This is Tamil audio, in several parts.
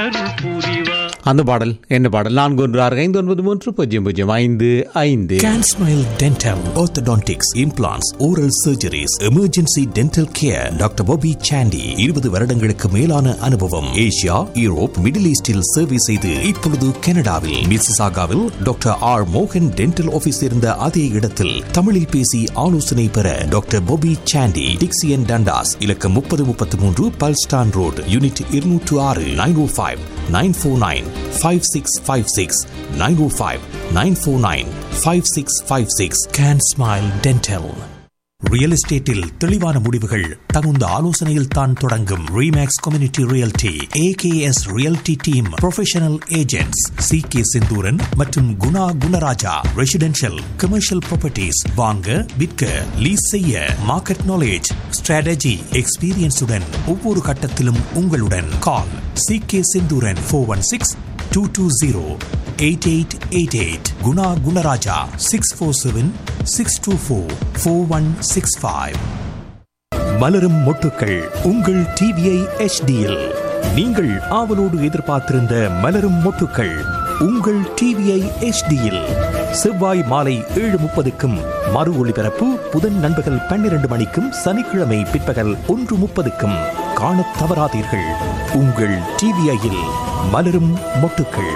அருள் புரிவார் அந்த பாடல் என்ன பாடல் நான்கு ஒன்று ஆறு ஐந்து ஒன்பது மூன்று பூஜ்ஜியம் பூஜ்ஜியம் ஐந்து ஐந்து Can Smile Dental, Orthodontics, Implants, Oral Surgeries, Emergency Dental Care, doctor Bobby Chandy இருபது வருடங்களுக்கு மேலான அனுபவம் ஏசியா யூரோப் மிடில் ஈஸ்டில் சேவை செய்து இப்பொழுது கனடாவில் மிசிசாகாவில் டாக்டர் ஆர் மோகன் டென்டல் ஆபீஸ் இருந்த அதே இடத்தில் தமிழில் பேசி ஆலோசனை பெற doctor Bobby Chandy Dixie and Dundas இலக்கம் முப்பது முப்பத்தி மூன்று பல்ஸ்டான் ரோடு யூனிட் இருநூற்று ஆறு nine O five nine four nine five six five six nine O five nine four nine five six five six can smile dental real எஸ்டேட்டில் தெளிவான முடிவுகள் தகுந்த ஆலோசனையில் தான் தொடங்கும் Remax community realty AKS realty team professional agents C K Senthuran மற்றும் Guna Gunaraja residential commercial properties வாங்க விற்க லீஸ் செய்ய மார்க்கெட் நாலேஜ் ஸ்ட்ராட்டஜி எக்ஸ்பீரியன்ஸுடன் ஒவ்வொரு கட்டத்திலும் உங்களுடன் call C K Senthuran four one six two two zero eight eight eight eight Guna Gunaraja six four seven six two four four one six five மலரும் மொட்டுக்கள் உங்கள் டிவிஐ எச்டியில் நீங்கள் ஆவலோடு எதிர்பார்த்திருந்த மலரும் மொட்டுக்கள் உங்கள் டிவிஐ எச்டியில் செவ்வாய் மாலை ஏழு முப்பதுக்கும் மறு ஒளிபரப்பு புதன் நண்பகல் பன்னிரண்டு மணிக்கும் சனிக்கிழமை பிற்பகல் ஒன்று முப்பதுக்கும் காணத் தவறாதீர்கள் உங்கள் டிவிஐயில் மலரும் மொட்டுக்கள்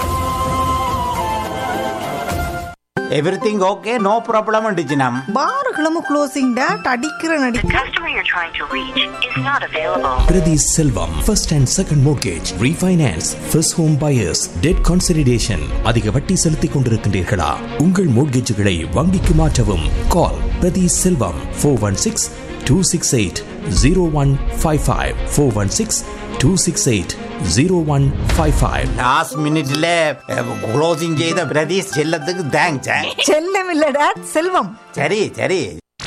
எவ்ரிதிங் ஓகே நோ ப்ராப்ளம் டிஜினம் பாருகளும் க்ளோசிங் டேட் அடிக்கிற நடி The customer you're trying to reach is not available. Priti Selvam, first and second mortgage, refinance, first home buyers, debt consolidation. அதிக வட்டி செலுத்திக் கொண்டிருக்கின்றீர்களா உங்கள் மோட்கேஜுகளை வங்கிக்கு மாற்றவும் call Prathi Selvam four one six two six eight zero one five five four one six two six eight zero one five five last மினிட்ல க்ளோசிங் செய்த பிரதீஷ் செல்லத்துக்கு தேங்க்ஸ் செல்லம் இல்ல டேட் செல்வம் சரி சரி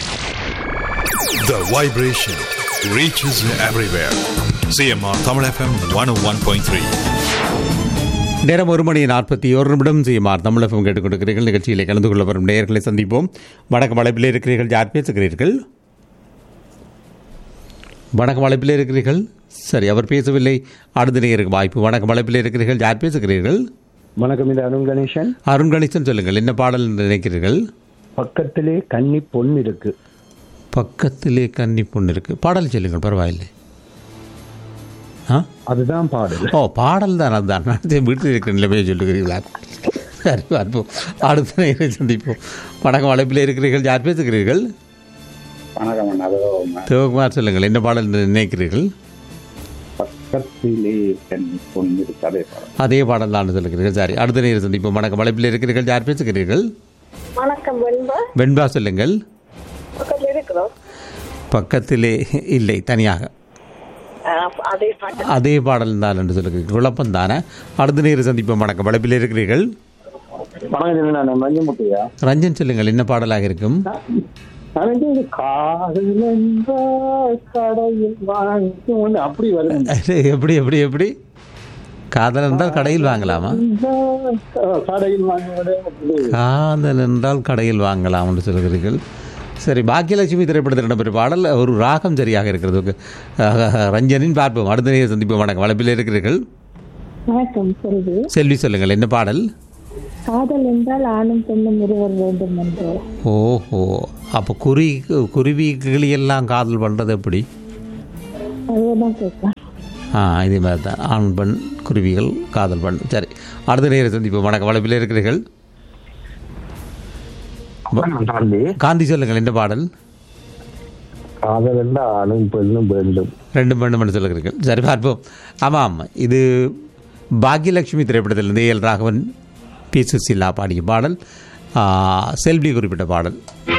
The vibration reaches everywhere. CMR Tamil FM 101.3. நேரம் ஒரு மணி நாற்பத்தி ஒரு நிமிடம் செய்யுமாறு தமிழகம் கேட்டுக் கொடுக்கிறீர்கள் நிகழ்ச்சியிலே கலந்து கொள்ள வரும் நேயர்களை சந்திப்போம் வணக்கம் அழைப்பில் இருக்கிறீர்கள் யார் பேசுகிறீர்கள் வணக்கம் அழைப்பில் இருக்கிறீர்கள் சரி அவர் பேசவில்லை அடுத்த நேருக்கு வாய்ப்பு வணக்கம் அழைப்பில் இருக்கிறீர்கள் யார் பேசுகிறீர்கள் வணக்கம் இது அருண் கணேசன் அருண் கணேசன் சொல்லுங்கள் என்ன பாடல் என்று நினைக்கிறீர்கள் பக்கத்திலே கன்னி பொண்ணு இருக்கு பக்கத்திலே கன்னி பொண்ணு இருக்கு பாடல் சொல்லுங்கள் பரவாயில்லை ஆ அதுதான் பாடல் ஓ பாடல் தான் அதுதான் நான் வீட்டில் இருக்கிற நிலைமையை சொல்லுகிறீர்களா சரி பார்ப்போம் அடுத்த நேரம் சந்திப்போம் வணக்கம் அழைப்பில் இருக்கிறீர்கள் யார் பேசுகிறீர்கள் வணக்கம் அண்ணா. அதோ சிவகுமார் சொல்லுங்கள் என்ன பாடல் என்று நினைக்கிறீர்கள் பக்கத்திலே கன்னி பொண்ணு இருக்கு அதே பாடல் அதே பாடல் தான் சொல்லுகிறீர்கள் சரி அடுத்த நேரம் சந்திப்போம் வணக்கம் அழைப்பில் இருக்கிறீர்கள் யார் பேசுகிறீர்கள் வணக்கம் வெண்பா வெண்பா சொல்லுங்கள் பக்கத்துல இருக்கிறோம் பக்கத்திலே இல்லை தனியாக அஹ், அதே பாட்டு அதே பாடல் தான் என்று சொல்லுகிறீர்கள் குழப்பம் தானே அடுத்த நேரம் சந்திப்போம் வணக்கம் அழைப்பில் இருக்கிறீர்கள் வணக்கம் நான் மஞ்சமுட்டையா ரஞ்சன் சொல்லுங்கள் என்ன பாடலாக இருக்கும் எனக்கு காதல் என்றால் கடையில் வாங்கும் அப்படி வருது எப்படி எப்படி எப்படி காதல் என்றால் கடையில் வாங்கலாமா கடையில் வாங்குவது அப்படி காதல் என்றால் கடையில் வாங்கலாம் என்று சொல்கிறீர்கள் சரி பாக்கியலட்சுமி திரைப்படத்தில் இடம்பெற்ற பாடல் ஒரு ராகம் சரியாக இருக்கிறது அஹ், ரஞ்சனின் பார்ப்போம் அடுத்த நேரம் சந்திப்போம் வணக்கம் வளப்பில் இருக்கிறீர்கள் வணக்கம் செல்வி செல்வி சொல்லுங்கள் என்ன பாடல் காதல் என்றால் ஆணும் பெண்ணும் இருவர் வேண்டும் என்று ஓஹோ அப்போ குருவி குருவி கிளியெல்லாம் காதல் பண்ணுறது எப்படி அதுதான் கேட்கலாம் ஆ இதே மாதிரி தான் ஆண் பெண் குருவிகள் காதல் பண்ணும் சரி அடுத்த நேரம் சந்திப்போம் வணக்கம் வளப்பில் இருக்கிறீர்கள் தாண்டி காந்தி சொல்லுங்கள் என்ன பாடல் காதல் என்றால் ஆணும் பெண்ணும் வேண்டும் ரெண்டு மணி மணி சொல்லுகிறீர்கள் சரி பார்ப்போம் ஆமாம் இது பாக்யலட்சுமி திரைப்படத்திலிருந்து ஏல் ராகவன் பி சுசிலா பாடிய பாடல் ஆ, செல்வி குறிப்பிட்ட பாடல்